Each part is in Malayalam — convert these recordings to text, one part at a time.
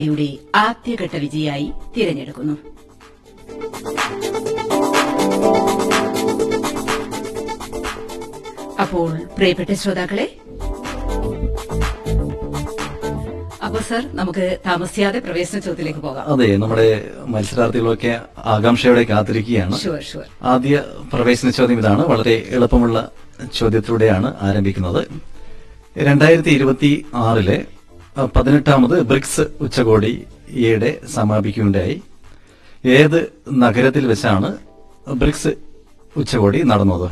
യുടെ ആദ്യഘട്ട വിജയായി തിരഞ്ഞെടുക്കുന്നു അപ്പോൾ പ്രിയപ്പെട്ട ശ്രോതാക്കളെ അപ്പൊ സർ നമുക്ക് താമസിയാതെ പ്രവേശന ചോദ്യത്തിലേക്ക് പോകാം അതെ നമ്മുടെ മത്സരാർത്ഥികളൊക്കെ ആകാംക്ഷയോടെ കാത്തിരിക്കുകയാണ് ഷുവർ ഷുവർ ആദ്യ പ്രവേശന ചോദ്യം ഇതാണ് വളരെ എളുപ്പമുള്ള ചോദ്യത്തിലൂടെയാണ് ആരംഭിക്കുന്നത് രണ്ടായിരത്തി ഇരുപത്തി ആറിലെ പതിനെട്ടാമത് ബ്രിക്സ് ഉച്ചകോടിയുടെ സമാപിക്കുകയുണ്ടായി ഏത് നഗരത്തിൽ വെച്ചാണ് ബ്രിക്സ് ഉച്ചകോടി നടന്നത്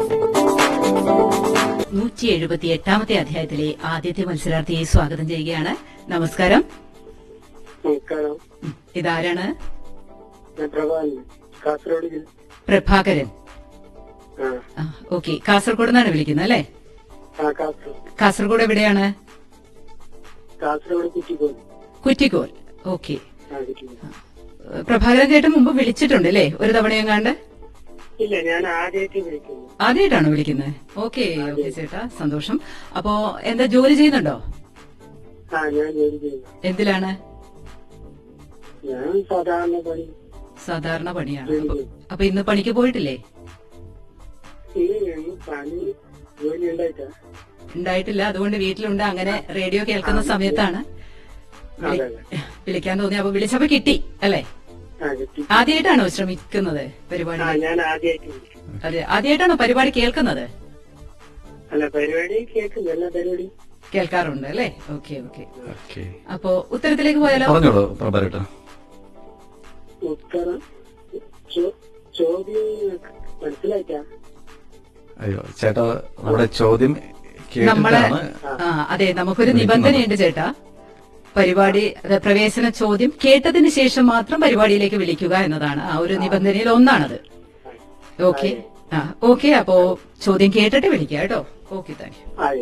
നൂറ്റി എഴുപത്തി എട്ടാമത്തെ അധ്യായത്തിലെ ആദ്യത്തെ മത്സരാർത്ഥിയെ സ്വാഗതം ചെയ്യുകയാണ് നമസ്കാരം നമസ്കാരം ഉം, ഇതാരാണ് ഞാൻ പ്രഭാകരൻ കാസർഗോഡ് ജില്ല പ്രഭാകരൻ ആ ഓക്കെ കാസർഗോഡ് നിന്നാണ് വിളിക്കുന്നത് അല്ലേ ആ കാസർഗോഡ് കാസർഗോഡ് എവിടെയാണ് കാസർഗോഡ് കുറ്റിക്കോട് കുറ്റിക്കോൽ ഓക്കെ ആ കുറ്റിക്കോട് പ്രഭാകരൻ ചേട്ടൻ മുമ്പ് വിളിച്ചിട്ടുണ്ട് അല്ലേ ഒരു തവണയെങ്ങാണ്ട് ഇല്ല ഞാൻ ആദ്യമായിട്ട് വിളിക്കുന്നു ആദ്യമായിട്ടാണോ വിളിക്കുന്നത് ഓക്കെ ഓക്കെ ചേട്ടാ സന്തോഷം അപ്പോ എന്താ ജോലി ചെയ്യുന്നുണ്ടോ ആ ഞാൻ ജോലി ചെയ്യുന്നു എന്തിലാണ് ഞാൻ സാധാരണ പണി സാധാരണ പണിയാണ് ജോലി അപ്പൊ- ചെയ്യും. അപ്പൊ ഇന്ന് പണിക്ക് പോയിട്ടില്ലേ ഈ പണി ജോലി ഉണ്ടായിട്ടാ ഉണ്ടായിട്ടില്ല അതുകൊണ്ട് വീട്ടിലുണ്ട് അങ്ങനെ റേഡിയോ കേൾക്കുന്ന സമയത്താണ് വിളി- അതെ അതെ വിളിക്കാൻ തോന്നി അപ്പൊ വിളിച്ചപ്പോ കിട്ടി അല്ലേ ആ കിട്ടി ആദ്യമായിട്ടാണോ ശ്രമിക്കുന്നത് പരിപാടി ആ ഞാൻ ആദ്യമായിട്ട് വിളിക്കുന്നു അതെ ആദ്യമായിട്ടാണോ പരിപാടി കേൾക്കുന്നത് അല്ല പരിപാടി കേൾക്കുന്നു എല്ലാ പരിപാടി കേൾക്കാറുണ്ട് അല്ലേ ഓക്കെ ഓക്കെ ഓക്കെ അപ്പോ ഉത്തരത്തിലേക്ക് പോയാലോ പറഞ്ഞോളൂ പ്രഭാരേട്ട ഉത്തരം ചോ- ചോദ്യം മനസ്സിലായിട്ടാ അയ്യോ ചേട്ടാ നമ്മുടെ ചോദ്യം നമ്മളെ കേട്ടിട്ടാണ് ആ അതെ നമുക്കൊരു നിബന്ധനയുണ്ട് ചേട്ടാ പരിപാടി അത് പ്രവേശന ചോദ്യം കേട്ടതിന് ശേഷം മാത്രം പരിപാടിയിലേക്ക് വിളിക്കുക എന്നതാണ് ആ ഒരു നിബന്ധനയിൽ ഒന്നാണത് ഓക്കെ ആ ഓക്കെ അപ്പോ ചോദ്യം കേട്ടിട്ട് വിളിക്കുക കേട്ടോ ഓക്കെ താങ്ക് യു അതെ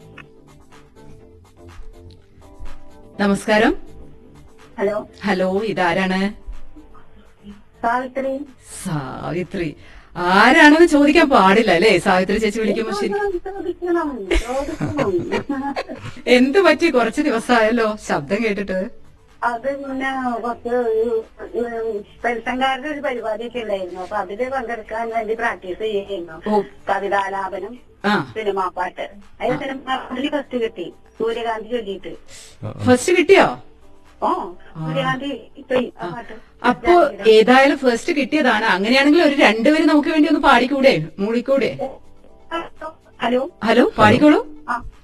നമസ്കാരം ഹലോ ഹലോ ഇതാരാണ് സാവിത്രി സാവിത്രി ആരാണെന്ന് ചോദിക്കാൻ പാടില്ല അല്ലേ സാവിത്രി ചേച്ചി വിളിക്കുമ്പോ ശരി ചോദിക്കണം ചോദിക്കണം എന്ത് പറ്റി കുറച്ച് ദിവസമായല്ലോ ശബ്ദം കേട്ടിട്ട് അത് പിന്നെ കുറച്ച് ഒരു പെൻഷൻകാരുടെ ഒരു പരിപാടിയൊക്കെ ഉണ്ടായിരുന്നു അപ്പൊ അതില് പങ്കെടുക്കാൻ വേണ്ടി പ്രാക്ടീസ് ചെയ്യുന്നു ഓ കവിതാലാപനം ആ സിനിമാ പാട്ട് അതിൽ സിനിമാ പാട്ടിൽ ഫസ്റ്റ് കിട്ടി സൂര്യകാന്തി ചൊല്ലിയിട്ട് ഫസ്റ്റ് കിട്ടിയോ ഓ സൂര്യകാന്തി ഇപ്പൊ ആ പാട്ട് അപ്പോ ഏതായാലും ഫസ്റ്റ് കിട്ടിയതാണ് അങ്ങനെയാണെങ്കിൽ ഒരു രണ്ടുപേരും നമുക്ക് വേണ്ടി ഒന്ന് പാടിക്കൂടെ മൂളിക്കൂടെ ഹലോ ഹലോ പാടിക്കോളൂ ആ